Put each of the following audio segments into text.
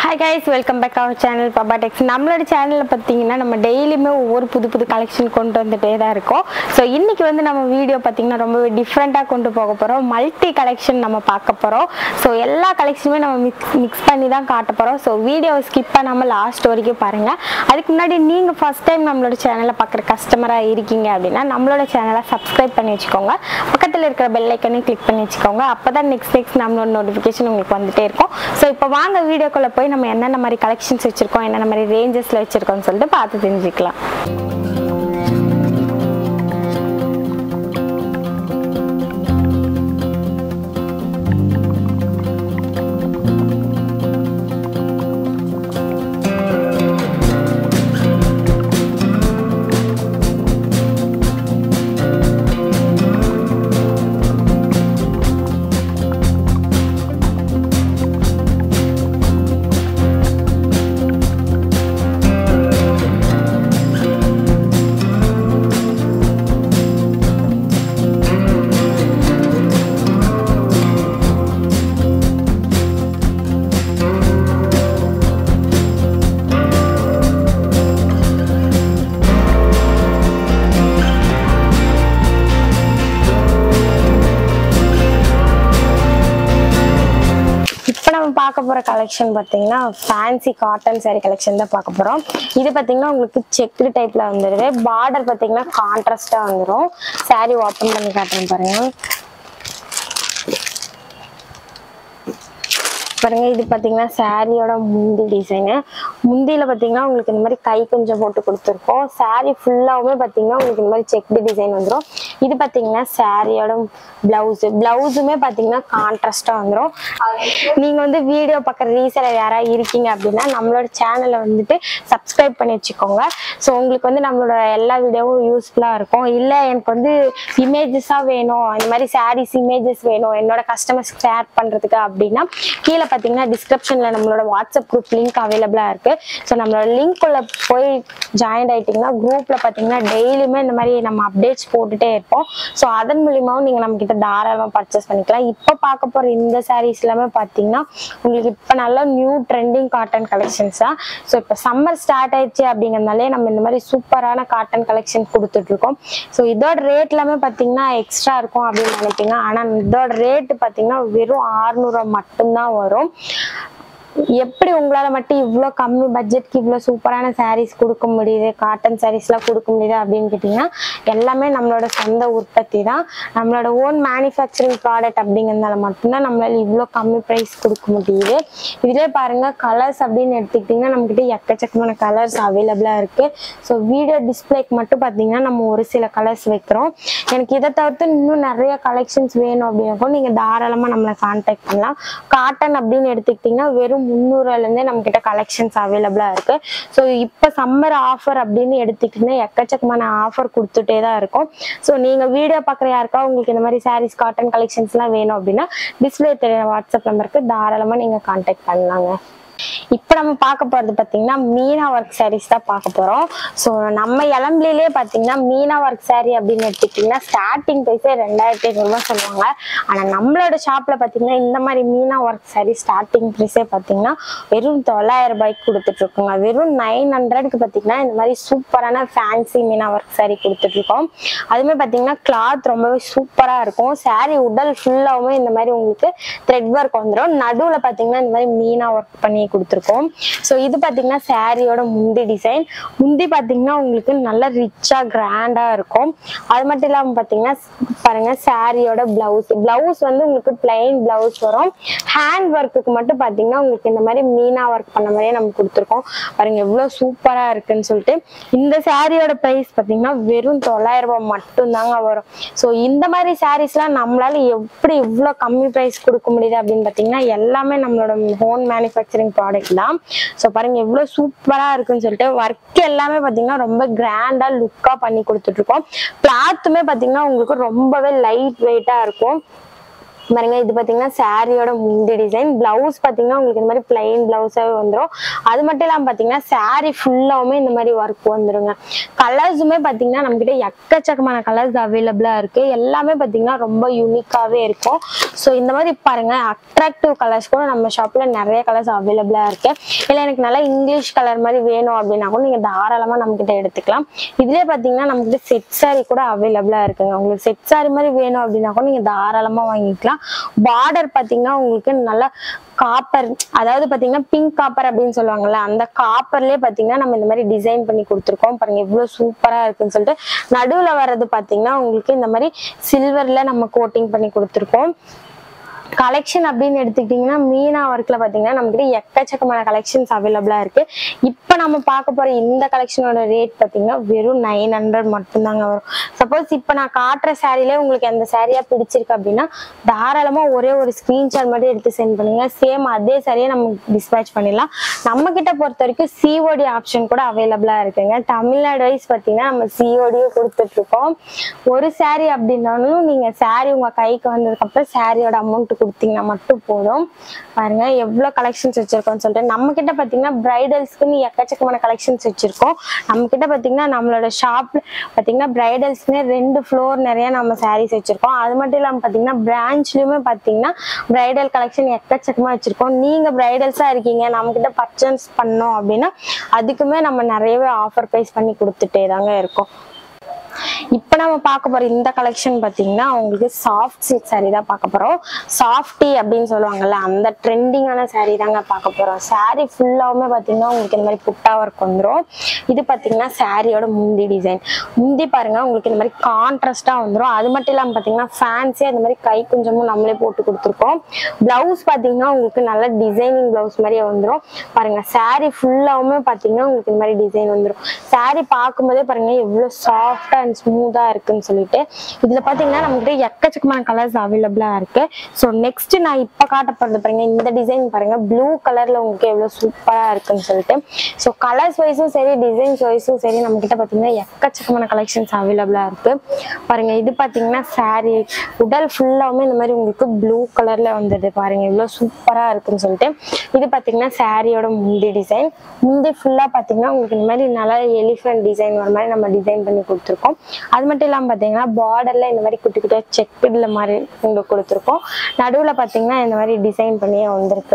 hi guys welcome back our channel Baba Tex நம்மளோட சேனலில் பார்த்தீங்கன்னா நம்ம டெய்லியுமே ஒவ்வொரு புது புது கலெக்ஷன் கொண்டு வந்துட்டே தான் இருக்கோம் ஸோ இன்னைக்கு வந்து நம்ம வீடியோ பார்த்தீங்கன்னா ரொம்பவே டிஃப்ரெண்ட்டாக கொண்டு போக போகிறோம் மல்டி கலெக்ஷன் நம்ம பார்க்க போகிறோம் ஸோ எல்லா கலெக்ஷனுமே நம்ம மிக்ஸ் மிக்ஸ் பண்ணி தான் காட்ட போகிறோம் ஸோ வீடியோவை ஸ்கிப் பண்ணாமல் லாஸ்ட் வரைக்கும் பாருங்கள் அதுக்கு முன்னாடி நீங்கள் ஃபஸ்ட் டைம் நம்மளோட சேனலை பார்க்குற கஸ்டமராக இருக்கீங்க அப்படின்னா நம்மளோட சேனலை சப்ஸ்கிரைப் பண்ணி வச்சுக்கோங்க பக்கத்தில் இருக்கிற பெல் ஐக்கனையும் கிளிக் பண்ணி வச்சுக்கோங்க அப்போ தான் நெக்ஸ்ட் நெக்ஸ்ட் நம்மளோட நோட்டிஃபிகேஷன் உங்களுக்கு வந்துட்டே இருக்கும் ஸோ இப்போ வாங்க வீடியோக்குள்ளே போய் நம்ம என்னென்ன மாதிரி கலெக்ஷன்ஸ் வச்சுருக்கோம் என்னென்ன மாதிரி ரேஞ்சஸில் வச்சுருக்கோம்னு சொல்லிட்டு பார்த்து தெரிஞ்சுக்கலாம் இப்போ நம்ம பார்க்க போகிற கலெக்ஷன் பார்த்தீங்கன்னா ஃபேன்சி காட்டன் saree கலெக்ஷன் தான் பார்க்க போகிறோம் இது பார்த்தீங்கன்னா உங்களுக்கு செக்குடு டைப்பில் வந்துடுது பார்டர் பார்த்தீங்கன்னா கான்ட்ராஸ்டாக வந்துடும் saree ஓப்பன் பண்ணி காட்டுறேன் பாருங்கள் பாருங்க இது பார்த்தீங்கன்னா சாரியோட முந்தி டிசைனு முந்தியில் பார்த்தீங்கன்னா உங்களுக்கு இந்த மாதிரி கை கொஞ்சம் போட்டு கொடுத்துருக்கோம் saree ஃபுல்லாகவுமே பார்த்தீங்கன்னா உங்களுக்கு இந்த மாதிரி செக்டு டிசைன் வந்துடும் இது பார்த்தீங்கன்னா சாரியோட பிளவுஸு பிளவுஸுமே பார்த்தீங்கன்னா கான்ட்ராஸ்டாக வந்துடும் நீங்கள் வந்து வீடியோ பார்க்குற ரீசெலர் யாராவது இருக்கீங்க அப்படின்னா நம்மளோட சேனலை வந்துட்டு சப்ஸ்கிரைப் பண்ணி வச்சுக்கோங்க ஸோ உங்களுக்கு வந்து நம்மளோட எல்லா வீடியோவும் யூஸ்ஃபுல்லாக இருக்கும் இல்லை எனக்கு வந்து இமேஜஸாக வேணும் இந்த மாதிரி சாரீஸ் இமேஜஸ் வேணும் என்னோட கஸ்டமர்ஸ்க்கு ஷேர் பண்ணுறதுக்கு அப்படின்னா கீழே பார்த்தீங்கன்னா டிஸ்கிரிப்ஷனில் நம்மளோட வாட்ஸ்அப் குரூப் லிங்க் அவைலபிளாக இருக்குது ஸோ நம்மளோட லிங்க் உள்ள போய் ஜாயின் ஆகிட்டிங்கன்னா குரூப்பில் பார்த்தீங்கன்னா டெய்லியுமே இந்த மாதிரி நம்ம அப்டேட்ஸ் போட்டுட்டே இருப்போம் ஸோ அதன் மூலியமாவும் நீங்கள் நம்மக்கிட்ட தாராளமாக பர்ச்சேஸ் பண்ணிக்கலாம் இப்போ பார்க்க போகிற இந்த சாரீஸ் எல்லாமே பார்த்தீங்கன்னா உங்களுக்கு இப்போ நல்லா நியூ ட்ரெண்டிங் காட்டன் கலெக்ஷன்ஸ் தான் ஸோ இப்போ சம்மர் ஸ்டார்ட் ஆயிடுச்சு அப்படிங்கிறதுனாலே நம்ம இந்த மாதிரி சூப்பரான காட்டன் கலெக்ஷன் கொடுத்துட்ருக்கோம் ஸோ இதோட ரேட் எல்லாமே பார்த்தீங்கன்னா எக்ஸ்ட்ரா இருக்கும் அப்படின்னு நினைப்பீங்க ஆனால் இதோட ரேட்டு பார்த்தீங்கன்னா வெறும் ஆறுநூறுவா மட்டும்தான் வரும் எப்படி உங்களால் மட்டும் இவ்வளோ கம்மி பட்ஜெட்க்கு இவ்வளோ சூப்பரான சாரீஸ் கொடுக்க முடியுது காட்டன் சாரீஸ்லாம் கொடுக்க முடியுது அப்படின்னு கேட்டிங்கன்னா எல்லாமே நம்மளோட சொந்த உற்பத்தி தான் நம்மளோட ஓன் மேனுஃபேக்சரிங் ப்ராடக்ட் அப்படிங்கிறதுனால மட்டும்தான் நம்மளால இவ்வளோ கம்மி ப்ரைஸ் கொடுக்க முடியுது இதிலே பாருங்கள் கலர்ஸ் அப்படின்னு எடுத்துக்கிட்டிங்கன்னா நம்மக்கிட்ட எக்கச்சக்கமான கலர்ஸ் அவைலபிளாக இருக்குது ஸோ வீடியோ டிஸ்பிளேக்கு மட்டும் பார்த்தீங்கன்னா நம்ம ஒரு சில கலர்ஸ் வைக்கிறோம் எனக்கு இதை தவிர்த்து இன்னும் நிறைய கலெக்ஷன்ஸ் வேணும் அப்படின்னா நீங்கள் தாராளமாக நம்மளை கான்டாக்ட் பண்ணலாம் காட்டன் அப்படின்னு எடுத்துக்கிட்டிங்கன்னா வெறும் முந்நூறுலேருந்தே நம்மக்கிட்ட கலெக்ஷன்ஸ் அவைலபிளாக இருக்குது ஸோ இப்போ சம்மர் ஆஃபர் அப்படின்னு எடுத்துக்கிட்டிங்கன்னா எக்கச்சக்கமான ஆஃபர் கொடுத்துட்டே தான் இருக்கும் ஸோ நீங்கள் வீடியோ பார்க்குற யாருக்கா உங்களுக்கு இந்த மாதிரி சாரீஸ் காட்டன் கலெக்ஷன்ஸ்லாம் வேணும் அப்படின்னா டிஸ்பிளே தெரிய வாட்ஸ்அப் நம்பருக்கு தாராளமாக நீங்கள் கான்டாக்ட் பண்ணலாங்க இப்போ நம்ம பார்க்க போகிறது பார்த்தீங்கன்னா மீனா ஒர்க் சாரீஸ் தான் பார்க்க போகிறோம் ஸோ நம்ம இளம்பிலே பார்த்தீங்கன்னா மீனா ஒர்க் saree அப்படின்னு எடுத்துக்கிட்டிங்கன்னா ஸ்டார்டிங் ப்ரைஸே ரெண்டாயிரத்தி ஐநூறுரூவா சொல்லுவாங்க ஆனால் நம்மளோட ஷாப்பில் பார்த்தீங்கன்னா இந்த மாதிரி மீனா ஒர்க் saree ஸ்டார்டிங் ப்ரைஸே பார்த்தீங்கன்னா வெறும் தொள்ளாயிரம் ரூபாய்க்கு கொடுத்துட்ருக்கோங்க வெறும் நைன் ஹண்ட்ரடுக்கு பார்த்தீங்கன்னா இந்த மாதிரி சூப்பரான ஃபேன்சி மீனா ஒர்க் saree கொடுத்துட்ருக்கோம் அதுவுமே பார்த்தீங்கன்னா கிளாத் ரொம்பவே சூப்பராக இருக்கும் saree உடல் ஃபுல்லாகவுமே இந்த மாதிரி உங்களுக்கு த்ரெட் ஒர்க் வந்துடும் நடுவில் பார்த்தீங்கன்னா இந்த மாதிரி மீனா ஒர்க் பண்ணி கொடுத்துருக்கோம் ஸோ இது பார்த்தீங்கன்னா சாரியோட முந்தி டிசைன் முந்தி பார்த்தீங்கன்னா உங்களுக்கு நல்ல ரிச்சாக கிராண்டாக இருக்கும் அது மட்டும் இல்லாமல் பார்த்தீங்கன்னா பாருங்க சாரியோட பிளவுஸ் பிளவுஸ் வந்து உங்களுக்கு பிளைன் பிளவுஸ் வரும் ஹேண்ட் ஒர்க்குக்கு மட்டும் பார்த்தீங்கன்னா உங்களுக்கு இந்த மாதிரி மீனா ஒர்க் பண்ண மாதிரியே நம்ம கொடுத்துருக்கோம் பாருங்க எவ்வளோ சூப்பராக இருக்குன்னு சொல்லிட்டு இந்த சாரியோட ப்ரைஸ் பார்த்தீங்கன்னா வெறும் தொள்ளாயிரம் ரூபாய் மட்டும்தாங்க வரும் ஸோ இந்த மாதிரி சாரீஸ்லாம் நம்மளால எப்படி இவ்வளோ கம்மி ப்ரைஸ் கொடுக்க முடியுது அப்படின்னு பார்த்தீங்கன்னா எல்லாமே நம்மளோட ஹோன் மேனுஃபேக்சரிங் ப்ராடக்ட் தான் ஸோ பாருங்க எவ்வளோ சூப்பராக இருக்குன்னு சொல்லிட்டு ஒர்க் எல்லாமே பார்த்தீங்கன்னா ரொம்ப கிராண்டாக லுக்காக பண்ணி கொடுத்துட்ருக்கோம் கிளாத்துமே பார்த்தீங்கன்னா உங்களுக்கு ரொம்பவே லைட் வெயிட்டாக இருக்கும் பாருங்க இது பாத்தீங்கன்னா சாரியோட முந்தி டிசைன் பிளவுஸ் பாத்தீங்கன்னா உங்களுக்கு இந்த மாதிரி பிளைன் பிளவுஸாவே வந்துடும் அது மட்டும் இல்லாம பாத்தீங்கன்னா சாரி ஃபுல்லாவுமே இந்த மாதிரி ஒர்க் வந்துருங்க கலர்ஸுமே பாத்தீங்கன்னா நம்ம கிட்ட எக்கச்சக்கமான கலர்ஸ் அவைலபிளா இருக்கு எல்லாமே பாத்தீங்கன்னா ரொம்ப யூனிக்காவே இருக்கும் ஸோ இந்த மாதிரி பாருங்க அட்ராக்டிவ் கலர்ஸ் கூட நம்ம ஷாப்ல நிறைய கலர்ஸ் அவைலபிளா இருக்கு இல்லை எனக்கு நல்லா இங்கிலீஷ் கலர் மாதிரி வேணும் அப்படின்னா கூட நீங்க தாராளமா நம்ம கிட்ட எடுத்துக்கலாம் இதுலயே பாத்தீங்கன்னா நம்ம கிட்ட செட் சாரி கூட அவைலபிளா இருக்குங்க உங்களுக்கு செட் சாரி மாதிரி வேணும் அப்படின்னா கூட நீங்க தாராளமா வாங்கிக்கலாம் பார்டர் பாத்தீங்கன்னா உங்களுக்கு நல்லா காப்பர் அதாவது பாத்தீங்கன்னா பிங்க் காப்பர் அப்படின்னு சொல்லுவாங்கல்ல அந்த காப்பர்லயே பாத்தீங்கன்னா நம்ம இந்த மாதிரி டிசைன் பண்ணி கொடுத்துருக்கோம் பாருங்க எவ்வளவு சூப்பரா இருக்குன்னு சொல்லிட்டு நடுவுல வர்றது பாத்தீங்கன்னா உங்களுக்கு இந்த மாதிரி சில்வர்ல நம்ம கோட்டிங் பண்ணி கொடுத்துருக்கோம் கலெக்ஷன் அப்படின்னு எடுத்துக்கிட்டிங்கன்னா மீனா ஒர்க்ல பாத்தீங்கன்னா நம்மகிட்ட எக்கச்சக்கமான கலெக்ஷன்ஸ் அவைலபிளா இருக்கு இப்போ நம்ம பார்க்க போற இந்த கலெக்ஷனோட ரேட் பாத்தீங்கன்னா வெறும் நைன் ஹண்ட்ரட் மட்டும்தாங்க வரும் சப்போஸ் இப்போ நான் காட்டுற சாரிலே உங்களுக்கு அந்த சாரியா பிடிச்சிருக்கு அப்படின்னா தாராளமா ஒரே ஒரு ஸ்கிரீன்ஷாட் மட்டும் எடுத்து சென்ட் பண்ணுங்க சேம் அதே சாரியை நம்ம டிஸ்பேச் பண்ணிடலாம் நம்ம கிட்ட பொறுத்த வரைக்கும் சிஓடி ஆப்ஷன் கூட அவைலபிளா இருக்குங்க தமிழ்நாடு வைஸ் பாத்தீங்கன்னா நம்ம சிஓடியும் கொடுத்துட்டு இருக்கோம் ஒரு saree அப்படின்னாலும் நீங்க saree உங்க கைக்கு வந்ததுக்கு அப்புறம் சாரியோட அமௌண்ட் கொடுத்தீங்கன்னா மட்டும் போதும் பாருங்க எவ்வளவு கலெக்ஷன்ஸ் வச்சிருக்கோம்னு சொல்லிட்டு நம்ம கிட்ட பாத்தீங்கன்னா பிரைடல்ஸ்க்குன்னு எக்கச்சக்கமான கலெக்ஷன்ஸ் வச்சிருக்கோம் நம்ம கிட்ட பாத்தீங்கன்னா நம்மளோட ஷாப்ல பாத்தீங்கன்னா பிரைடல்ஸ்க்குன்னு ரெண்டு ஃப்ளோர் நிறைய நம்ம sarees வச்சிருக்கோம் அது மட்டும் இல்லாம பாத்தீங்கன்னா பிரான்ச்லயுமே பாத்தீங்கன்னா பிரைடல் கலெக்ஷன் எக்கச்சக்கமா வச்சிருக்கோம் நீங்க பிரைடல்ஸா இருக்கீங்க நம்ம கிட்ட பர்ச்சேஸ் பண்ணோம் அப்படின்னா அதுக்குமே நம்ம நிறையவே ஆஃபர் ப்ரைஸ் பண்ணி கொடுத்துட்டே தாங்க இருக்கோம் இப்போ நம்ம பார்க்க போற இந்த கலெக்ஷன் பார்த்தீங்கன்னா உங்களுக்கு சாஃப்ட் சில்க் saree தான் பார்க்க போறோம் சாஃப்டி அப்படின்னு சொல்லுவாங்கல்ல அந்த ட்ரெண்டிங்கான saree தாங்க பார்க்க போறோம் saree ஃபுல்லாவுமே பார்த்தீங்கன்னா உங்களுக்கு இந்த மாதிரி புட்டா ஒர்க் வந்துடும் இது பார்த்தீங்கன்னா சாரியோட முந்தி டிசைன் முந்தி பாருங்க உங்களுக்கு இந்த மாதிரி கான்ட்ராஸ்டா வந்துடும் அது மட்டும் இல்லாமல் பார்த்தீங்கன்னா ஃபேன்சியாக இந்த மாதிரி கை குஞ்சமும் நம்மளே போட்டு கொடுத்துருக்கோம் பிளவுஸ் பார்த்தீங்கன்னா உங்களுக்கு நல்ல டிசைனிங் பிளவுஸ் மாதிரியே வந்துடும் பாருங்க saree ஃபுல்லாவுமே பார்த்தீங்கன்னா உங்களுக்கு இந்த மாதிரி டிசைன் வந்துடும் saree பார்க்கும்போதே பாருங்க எவ்வளோ சாஃப்டா அண்ட் ஸ்மூத்தா இருக்குன்னு சொல்லிட்டு இதுல பாத்தீங்கன்னா நம்மகிட்ட எக்கச்சக்கமான கலர்ஸ் அவைலபிளா இருக்கு ஸோ நெக்ஸ்ட் நான் இப்ப காட்ட போறது பாருங்க இந்த டிசைன் பாருங்க ப்ளூ கலர்ல உங்களுக்கு எவ்வளவு சூப்பரா இருக்குன்னு சொல்லிட்டு ஸோ கலர்ஸ் வைஸும் சரி டிசைன்ஸ் வைஸும் சரி நம்ம கிட்ட பாத்தீங்கன்னா எக்கச்சக்கமான கலெக்ஷன்ஸ் அவைலபிளா இருக்கு பாருங்க இது பாத்தீங்கன்னா saree உடல் ஃபுல்லாவுமே இந்த மாதிரி உங்களுக்கு ப்ளூ கலர்ல வந்தது பாருங்க எவ்வளவு சூப்பரா இருக்குன்னு சொல்லிட்டு இது பாத்தீங்கன்னா சாரியோட முந்தி டிசைன் முந்தி ஃபுல்லா பாத்தீங்கன்னா உங்களுக்கு இந்த மாதிரி நல்லா எலிஃபென்ட் டிசைன் வர மாதிரி நம்ம டிசைன் பண்ணி கொடுத்துருக்கோம் அது மட்டும் இல்லாம பாத்தீங்கன்னா பார்டர்ல இந்த மாதிரி குட்டி குட்டியா செக் பிட்ல மாதிரி உங்களுக்கு கொடுத்துருக்கோம் நடுவுல பாத்தீங்கன்னா இந்த மாதிரி டிசைன் பண்ணியே வந்திருக்கு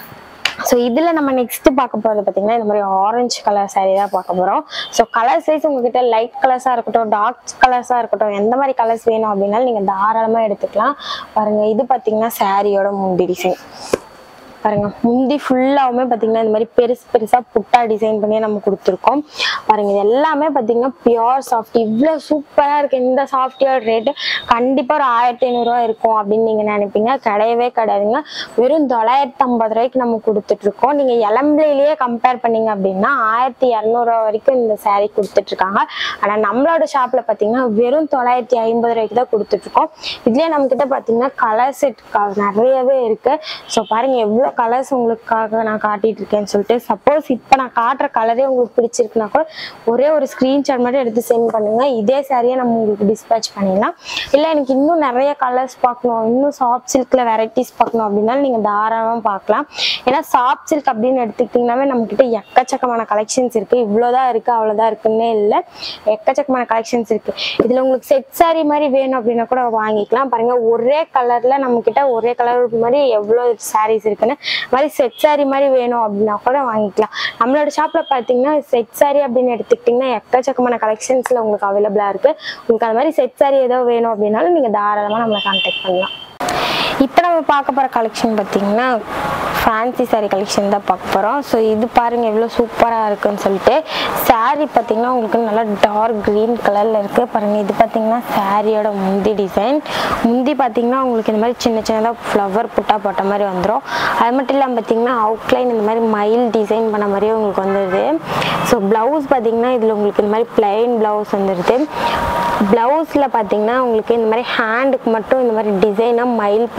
ஸோ இதில் நம்ம நெக்ஸ்ட் பார்க்க போகிறது பார்த்தீங்கன்னா இந்த மாதிரி ஆரஞ்சு கலர் saree தான் பார்க்க போகிறோம் ஸோ கலர் சைஸ் உங்ககிட்ட லைட் கலர்ஸாக இருக்கட்டும் டார்க் கலர்ஸாக இருக்கட்டும் எந்த மாதிரி கலர்ஸ் வேணும் அப்படின்னாலும் நீங்கள் தாராளமாக எடுத்துக்கலாம் பாருங்க இது பார்த்தீங்கன்னா சாரியோட முந்தி டிசைன் பாருங்க முந்தி ஃபுல்லாவுமே பார்த்தீங்கன்னா இந்த மாதிரி பெருசு பெருசா புட்டா டிசைன் பண்ணி நம்ம கொடுத்துருக்கோம் பாருங்க இது எல்லாமே பார்த்தீங்கன்னா பியோர் சாஃப்ட் இவ்வளோ சூப்பரா இருக்கு இந்த சாஃப்டியோட ரேட்டு கண்டிப்பா ஒரு ஆயிரத்தி ஐநூறுரூவா இருக்கும் அப்படின்னு நீங்க நினைப்பீங்க கிடையவே கிடையாதுங்க வெறும் தொள்ளாயிரத்தி ஐம்பது ரூபாய்க்கு நம்ம கொடுத்துட்டு இருக்கோம் நீங்க இளம்பிலையிலேயே கம்பேர் பண்ணீங்க அப்படின்னா ஆயிரத்தி இரநூறுவா வரைக்கும் இந்த saree கொடுத்துட்டு இருக்காங்க ஆனா நம்மளோட ஷாப்ல பார்த்தீங்கன்னா வெறும் தொள்ளாயிரத்தி ஐம்பது ரூபாய்க்கு தான் கொடுத்துட்டு இருக்கோம் இதுலயே நம்ம கிட்ட பார்த்தீங்கன்னா கலர் செட் நிறையவே இருக்கு ஸோ பாருங்க எவ்வளோ கலர்ஸ் உங்களுக்காக நான் காட்டிட்டு இருக்கேன்னு சொல்லிட்டு சப்போஸ் இப்போ நான் காட்டுற கலரே உங்களுக்கு பிடிச்சிருக்குன்னா கூட ஒரே ஒரு ஸ்க்ரீன்ஷாட் மட்டும் எடுத்து சென்ட் பண்ணுங்க இதே சாரியை நம்ம உங்களுக்கு டிஸ்பேச் பண்ணிடலாம் இல்லை எனக்கு இன்னும் நிறைய கலர்ஸ் பார்க்கணும் இன்னும் சாஃப்ட் சில்க்ல வெரைட்டிஸ் பார்க்கணும் அப்படின்னாலும் நீங்கள் தாராளமாக பார்க்கலாம் ஏன்னா சாஃப்ட் சில்க் அப்படின்னு எடுத்துக்கிட்டிங்கனாவே நம்மக்கிட்ட எக்கச்சக்கமான கலெக்ஷன்ஸ் இருக்கு இவ்வளோதான் இருக்கு அவ்வளோதான் இருக்குன்னே இல்லை எக்கச்சக்கமான கலெக்ஷன்ஸ் இருக்கு இதில் உங்களுக்கு செட் saree மாதிரி வேணும் அப்படின்னா கூட வாங்கிக்கலாம் பாருங்க ஒரே கலர்ல நம்ம கிட்ட ஒரே கலர் மாதிரி எவ்வளோ சாரீஸ் இருக்குன்னு அது மாதிரி செட் saree மாதிரி வேணும் அப்படின்னா கூட வாங்கிக்கலாம் நம்மளோட ஷாப்ல பார்த்தீங்கன்னா செட் saree அப்படின்னு எடுத்துக்கிட்டிங்கன்னா எக்கச்சக்கமான கலெக்ஷன்ஸ்ல உங்களுக்கு அவைலபிளா இருக்கு உங்களுக்கு அது மாதிரி செட் saree ஏதோ வேணும் அப்படின்னாலும் நீங்க தாராளமா நம்மளை கான்டாக்ட் பண்ணலாம் இப்போ நம்ம பார்க்க போகிற கலெக்ஷன் பார்த்தீங்கன்னா ஃபேன்சி saree கலெக்ஷன் தான் பார்க்க போகிறோம் ஸோ இது பாருங்க எவ்வளோ சூப்பராக இருக்குன்னு சொல்லிட்டு saree பார்த்தீங்கன்னா உங்களுக்கு நல்லா டார்க் க்ரீன் கலரில் இருக்குது பாருங்க இது பார்த்தீங்கன்னா சாரியோட முந்தி டிசைன் முந்தி பார்த்தீங்கன்னா உங்களுக்கு இந்த மாதிரி சின்ன சின்னதாக ஃப்ளவர் புட்டா போட்ட மாதிரி வந்துடும் அது மட்டும் இல்லாமல் பார்த்தீங்கன்னா அவுட்லைன் இந்த மாதிரி மயில் டிசைன் பண்ண மாதிரியே உங்களுக்கு வந்துடுது ஸோ ப்ளவுஸ் பார்த்தீங்கன்னா இதில் உங்களுக்கு இந்த மாதிரி பிளைன் ப்ளவுஸ் வந்துடுது ப்ளவுஸில் பார்த்தீங்கன்னா உங்களுக்கு இந்த மாதிரி ஹேண்டுக்கு மட்டும் இந்த மாதிரி டிசைனாக மயில் புட்டா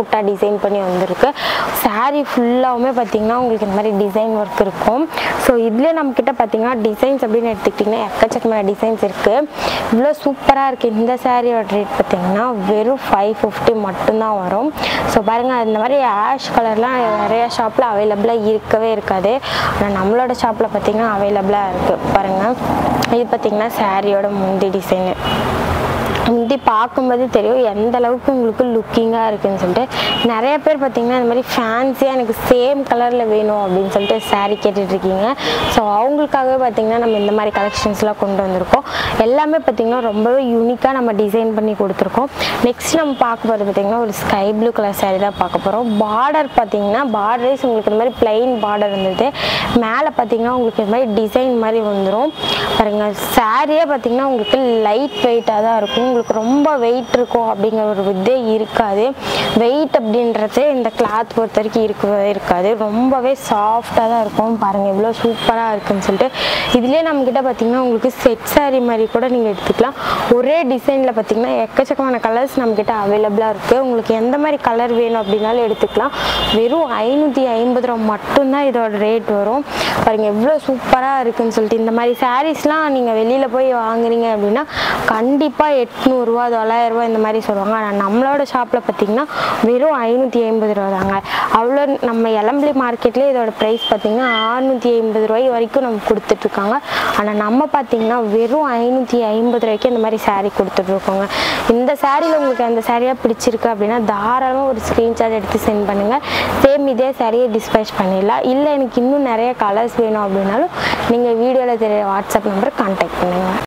க்யூட்டாக டிசைன் பண்ணி வந்திருக்கு saree ஃபுல்லாகவுமே பார்த்தீங்கன்னா உங்களுக்கு இந்த மாதிரி டிசைன் ஒர்க் இருக்கும் ஸோ இதுலேயே நம்மக்கிட்ட பார்த்தீங்கன்னா டிசைன்ஸ் அப்படின்னு எடுத்துக்கிட்டிங்கன்னா எக்கச்சக்கமான டிசைன்ஸ் இருக்குது இவ்வளோ சூப்பராக இருக்குது இந்த சாரியோட ரேட் பார்த்தீங்கன்னா வெறும் ஃபைவ் ஃபிஃப்டி மட்டும்தான் வரும் ஸோ பாருங்கள் இந்த மாதிரி ஆஷ் கலர்லாம் நிறைய ஷாப்பில் அவைலபிளாக இருக்கவே இருக்காது ஆனால் நம்மளோட ஷாப்பில் பார்த்தீங்கன்னா அவைலபிளாக இருக்குது பாருங்கள் இது பார்த்தீங்கன்னா சாரியோட முந்தி டிசைனு முந்தி பார்க்கும்போது தெரியும் எந்த அளவுக்கு உங்களுக்கு லுக்கிங்காக இருக்குன்னு சொல்லிட்டு நிறைய பேர் பார்த்தீங்கன்னா இந்த மாதிரி ஃபேன்சியாக எனக்கு சேம் கலரில் வேணும் அப்படின்னு சொல்லிட்டு saree கேட்டுட்டு இருக்கீங்க ஸோ அவங்களுக்காகவே பார்த்தீங்கன்னா நம்ம இந்த மாதிரி கலெக்ஷன்ஸ்லாம் கொண்டு வந்திருக்கோம் எல்லாமே பார்த்தீங்கன்னா ரொம்பவே யூனிக்காக நம்ம டிசைன் பண்ணி கொடுத்துருக்கோம் நெக்ஸ்ட் நம்ம பார்க்க போகிறது பார்த்தீங்கன்னா ஒரு ஸ்கை ப்ளூ கலர் saree தான் பார்க்க போகிறோம் பார்டர் பார்த்தீங்கன்னா பார்டர்ஸ் உங்களுக்கு இந்த மாதிரி பிளைன் பார்டர் இருந்தது மேலே பார்த்தீங்கன்னா உங்களுக்கு இந்த மாதிரி டிசைன் மாதிரி வந்துடும் பாருங்க சாரியே பார்த்தீங்கன்னா உங்களுக்கு லைட் வெயிட்டாக தான் இருக்கும் உங்களுக்கு ரொம்ப வெயிட் இருக்கும் அப்படிங்கிற ஒரு இதே இருக்காது வெயிட் அப்படின்றது இந்த கிளாத் பொறுத்த வரைக்கும் இருக்கவே இருக்காது ரொம்பவே சாஃப்டாக தான் இருக்கும் பாருங்கள் எவ்வளோ சூப்பராக இருக்குன்னு சொல்லிட்டு இதுலேயே நம்மக்கிட்ட பார்த்தீங்கன்னா உங்களுக்கு செட் saree மாதிரி கூட நீங்கள் எடுத்துக்கலாம் ஒரே டிசைனில் பார்த்தீங்கன்னா எக்கச்சக்கமான கலர்ஸ் நம்மக்கிட்ட அவைலபிளாக இருக்குது உங்களுக்கு எந்த மாதிரி கலர் வேணும் அப்படின்னாலும் எடுத்துக்கலாம் வெறும் ஐநூற்றி ஐம்பது ரூபா மட்டும்தான் இதோட ரேட் வரும் பாருங்க எவ்வளோ சூப்பராக இருக்குன்னு சொல்லிட்டு இந்த மாதிரி சாரீஸ்லாம் நீங்கள் வெளியில் போய் வாங்குறீங்க அப்படின்னா கண்டிப்பாக எட்நூறுரூவா தொள்ளாயிரரூவா இந்த மாதிரி சொல்லுவாங்க ஆனால் நம்மளோட ஷாப்பில் பார்த்தீங்கன்னா வெறும் ஐநூற்றி ஐம்பது ரூபா தாங்க அவ்வளோ நம்ம எலம்பலி மார்க்கெட்லேயே இதோட ப்ரைஸ் பார்த்தீங்கன்னா அறுநூற்றி ஐம்பது ரூபாய் வரைக்கும் நம்ம கொடுத்துட்ருக்காங்க ஆனால் நம்ம பார்த்தீங்கன்னா வெறும் ஐநூற்றி ஐம்பது ரூபாய்க்கு இந்த மாதிரி saree கொடுத்துட்ருக்கோங்க இந்த சாரியில் உங்களுக்கு அந்த சாரியாக பிடிச்சிருக்கு அப்படின்னா தாராளமாக ஒரு ஸ்க்ரீன்ஷாட் எடுத்து சென்ட் பண்ணுங்கள் சேம் இதே சாரியை டிஸ்பேச் பண்ணிடலாம் இல்லை எனக்கு இன்னும் நிறைய கலர்ஸ் வேணும் அப்படின்னாலும் நீங்கள் வீடியோவில் தெரிய வாட்ஸ்அப் நம்பர் கான்டாக்ட் பண்ணுங்கள்